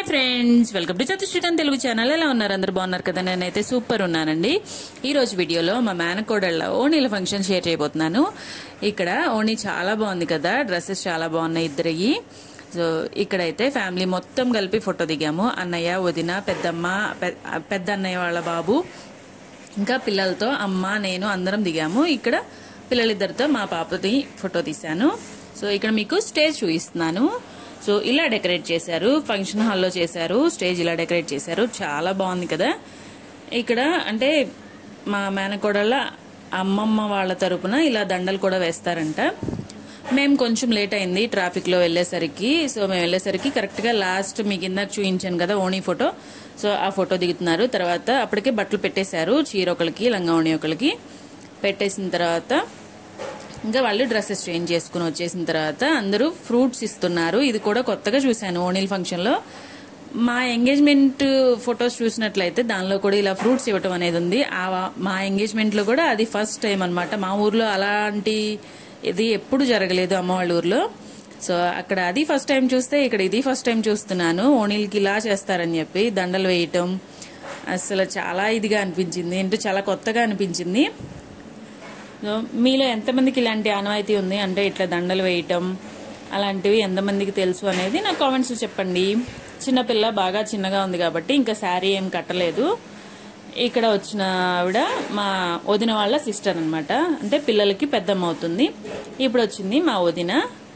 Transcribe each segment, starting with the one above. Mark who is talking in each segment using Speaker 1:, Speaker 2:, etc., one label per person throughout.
Speaker 1: hi friends welcome to Chatusrikanth Telugu channel ఎలా ఉన్నారు అందరు బాగున్నారు కదా నేనైతే సూపర్ ఉన్నానండి ఈ రోజు వీడియోలో మా మేనకోడళ్ళ ఓణీల ఫంక్షన్ షేర్ చేయబోతున్నాను ఇక్కడ ఓణీ చాలా బాగుంది కదా డ్రెస్సెస్ చాలా బాగున్నాయి ఇద్దరివి సో ఇక్కడైతే ఫ్యామిలీ మొత్తం కలిపి ఫోటో దిగాము అన్నయ్య వదిన పెద్దమ్మ పె- పెద్ద అన్నయ్య వాళ్ళ బాబు ఇంకా పిల్లలతో అమ్మ నేను అందరం దిగాము ఇక్కడ పిల్లలిద్దరితో మా పాపది ఫోటో తీశాను సో ఇక్కడ మీకు స్టేజ్ చూపిస్తున్నాను సో ఇలా డెకరేట్ చేశారు ఫంక్షన్ హాల్లో చేశారు స్టేజ్ ఇలా డెకరేట్ చేశారు చాలా బాగుంది కదా ఇక్కడ అంటే మా మేనకోడళ్ళ అమ్మమ్మ వాళ్ళ తరపున ఇలా దండలు కూడా వేస్తారంట మేము కొంచెం లేట్ అయింది ట్రాఫిక్ లో వెళ్ళేసరికి సో మేము వెళ్ళేసరికి కరెక్ట్ గా లాస్ట్ మీ కింద చూపించాను కదా ఓణీ ఫోటో సో ఆ ఫోటో దిగుతున్నారు తర్వాత అప్పటికే బట్టలు పెట్టేశారు చీర ఒకరికి లంగా ఓణి ఒకరికి పెట్టేసిన తర్వాత ఇంకా వాళ్ళు డ్రెస్సెస్ చేంజ్ చేసుకుని వచ్చేసిన తర్వాత అందరూ ఫ్రూట్స్ ఇస్తున్నారు ఇది కూడా కొత్తగా చూశాను ఓణీల్ ఫంక్షన్ లో మా ఎంగేజ్మెంట్ ఫొటోస్ చూసినట్లయితే దానిలో కూడా ఇలా ఫ్రూట్స్ ఇవ్వటం అనేది ఉంది ఆ మా ఎంగేజ్మెంట్ లో కూడా అది ఫస్ట్ టైం అన్నమాట మా ఊర్లో అలాంటి ఇది ఎప్పుడు జరగలేదు అమ్మ వాళ్ళ ఊర్లో సో అక్కడ అది ఫస్ట్ టైం చూస్తే ఇక్కడ ఇది ఫస్ట్ టైం చూస్తున్నాను ఓణీలకి ఇలా చేస్తారని చెప్పి దండలు వేయటం అసలు చాలా ఇదిగా అనిపించింది ఏంటో చాలా కొత్తగా అనిపించింది సో మీలో ఎంతమందికి ఇలాంటి ఆనవాయితీ ఉంది అంటే ఇట్లా దండలు వేయటం అలాంటివి ఎంతమందికి తెలుసు అనేది నాకు కామెంట్స్లో చెప్పండి చిన్నపిల్ల బాగా చిన్నగా ఉంది కాబట్టి ఇంకా శారీ ఏం కట్టలేదు ఇక్కడ వచ్చిన ఆవిడ మా వదిన వాళ్ళ సిస్టర్ అన్నమాట అంటే పిల్లలకి పెద్దమ్మ అవుతుంది ఇప్పుడు వచ్చింది మా వదిన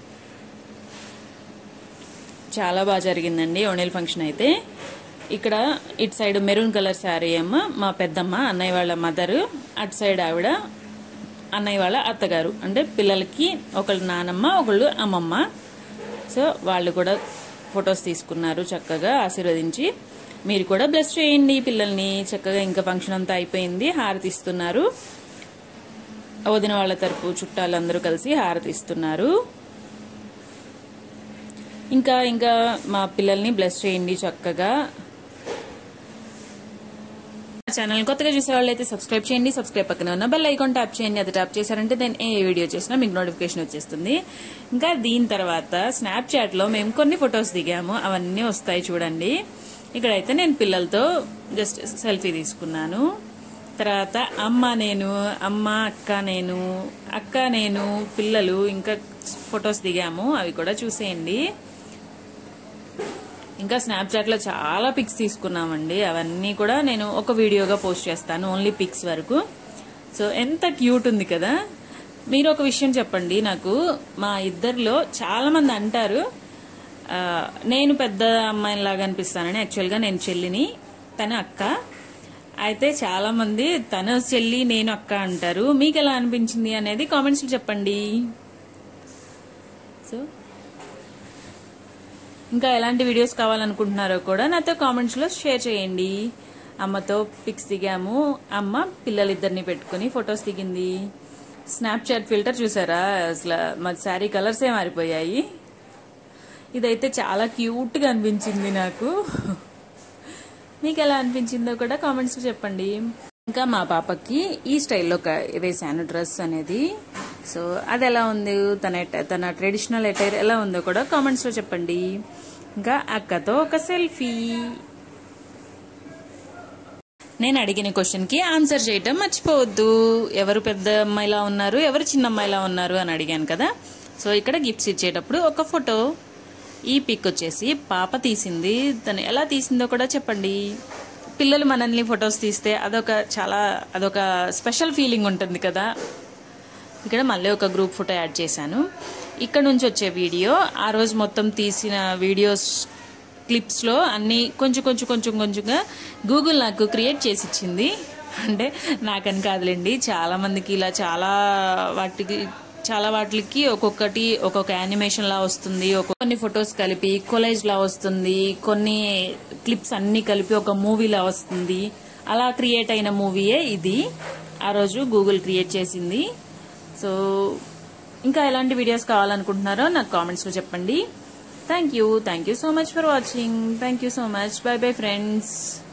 Speaker 1: చాలా బాగా జరిగిందండి ఓణేల్ ఫంక్షన్ అయితే ఇక్కడ ఇటు సైడ్ మెరూన్ కలర్ శారీ ఏమో మా పెద్దమ్మ అన్నయ్య వాళ్ళ మదర్ అటు సైడ్ ఆవిడ అన్నయ్య వాళ్ళ అత్తగారు అంటే పిల్లలకి ఒకళ్ళు నానమ్మ ఒకళ్ళు అమ్మమ్మ సో వాళ్ళు కూడా ఫొటోస్ తీసుకున్నారు చక్కగా ఆశీర్వదించి మీరు కూడా బ్లెస్ చేయండి పిల్లల్ని చక్కగా ఇంకా ఫంక్షన్ అంతా అయిపోయింది హారతి ఇస్తున్నారు వదిన వాళ్ళ తరపు చుట్టాలందరూ కలిసి హారతి ఇస్తున్నారు ఇంకా ఇంకా మా పిల్లల్ని బ్లెస్ చేయండి చక్కగా ఛానల్ కొత్తగా చూసే వాళ్ళు అయితే సబ్స్క్రైబ్ చేయండి సబ్స్క్రైబ్ పక్కన ఉన్న బెల్ ఐకాన్ ట్యాప్ చేయండి అది ట్యాప్ చేశారంటే నేను ఏ వీడియో చేసినా మీకు నోటిఫికేషన్ వచ్చేస్తుంది ఇంకా దీని తర్వాత స్నాప్చాట్ లో మేము కొన్ని ఫొటోస్ దిగాము అవన్నీ వస్తాయి చూడండి ఇక్కడైతే నేను పిల్లలతో జస్ట్ సెల్ఫీ తీసుకున్నాను తర్వాత అమ్మ నేను అమ్మ అక్క నేను అక్క నేను పిల్లలు ఇంకా ఫొటోస్ దిగాము అవి కూడా చూసేయండి ఇంకా స్నాప్చాట్ లో చాలా పిక్స్ తీసుకున్నామండి అవన్నీ కూడా నేను ఒక వీడియోగా పోస్ట్ చేస్తాను ఓన్లీ పిక్స్ వరకు సో ఎంత క్యూట్ ఉంది కదా మీరు ఒక విషయం చెప్పండి నాకు మా ఇద్దరిలో చాలా మంది అంటారు ఆ, నేను పెద్ద అమ్మాయిలాగా అనిపిస్తానని యాక్చువల్గా నేను చెల్లిని తన అక్క అయితే చాలా మంది తన చెల్లి నేను అక్క అంటారు మీకు ఎలా అనిపించింది అనేది కామెంట్స్ చెప్పండి సో ఇంకా ఎలాంటి వీడియోస్ కావాలనుకుంటున్నారో కూడా నాతో కామెంట్స్ లో షేర్ చేయండి అమ్మతో పిక్స్ దిగాము అమ్మ పిల్లలిద్దరిని పెట్టుకుని ఫొటోస్ దిగింది స్నాప్చాట్ ఫిల్టర్ చూసారా అసలు మా శారీ కలర్సే మారిపోయాయి ఇదైతే చాలా క్యూట్ గా అనిపించింది నాకు మీకు ఎలా అనిపించిందో కూడా కామెంట్స్ లో చెప్పండి ఇంకా మా పాపకి ఈ స్టైల్లో క- వేసాను డ్రెస్ అనేది సో అది ఎలా ఉంది తన ఎట- తన ట్రెడిషనల్ అటైర్ ఎలా ఉందో కూడా కామెంట్స్ లో చెప్పండి ఇంకా అక్కతో ఒక సెల్ఫీ నేను అడిగిన క్వశ్చన్ కి ఆన్సర్ చేయటం మర్చిపోవద్దు ఎవరు పెద్ద అమ్మాయిలా ఉన్నారు ఎవరు చిన్న అమ్మాయిలా ఉన్నారు అని అడిగాను కదా సో ఇక్కడ గిఫ్ట్స్ ఇచ్చేటప్పుడు ఒక ఫోటో ఈ పిక్ వచ్చేసి పాప తీసింది తను ఎలా తీసిందో కూడా చెప్పండి పిల్లలు మనల్ని ఫొటోస్ తీస్తే అదొక చాలా అదొక స్పెషల్ ఫీలింగ్ ఉంటుంది కదా ఇక్కడ మళ్ళీ ఒక గ్రూప్ ఫోటో యాడ్ చేశాను ఇక్కడ నుంచి వచ్చే వీడియో ఆ రోజు మొత్తం తీసిన వీడియోస్ క్లిప్స్లో అన్ని కొంచెం కొంచెం కొంచెం కొంచెంగా గూగుల్ నాకు క్రియేట్ చేసి ఇచ్చింది అంటే నాకని కాదులేండి చాలా మందికి ఇలా చాలా వాటికి చాలా వాటికి ఒక్కొక్కటి ఒక్కొక్క యానిమేషన్ లా వస్తుంది ఒక కొన్ని ఫొటోస్ కలిపి కొలేజ్ లా వస్తుంది కొన్ని క్లిప్స్ అన్ని కలిపి ఒక మూవీ లా వస్తుంది అలా క్రియేట్ అయిన మూవీయే ఇది ఆ రోజు గూగుల్ క్రియేట్ చేసింది సో ఇంకా ఎలాంటి వీడియోస్ కావాలనుకుంటున్నారో నాకు కామెంట్స్లో చెప్పండి thank you thank you so much for watching thank you so much bye bye friends